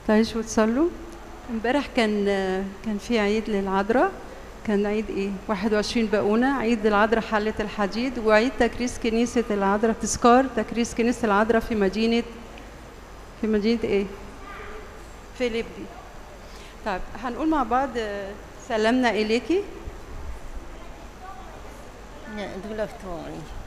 تعيشوا وتصلوا امبارح كان كان في عيد للعذراء كان عيد ايه 21 باقونه عيد العذراء حله الحديد وعيد تكريس كنيسه العذراء تذكار تكريس كنيسه العذراء في مدينه في مدينه ايه فيليبي طيب هنقول مع بعض آه، سلامنا اليكي دولة فتواني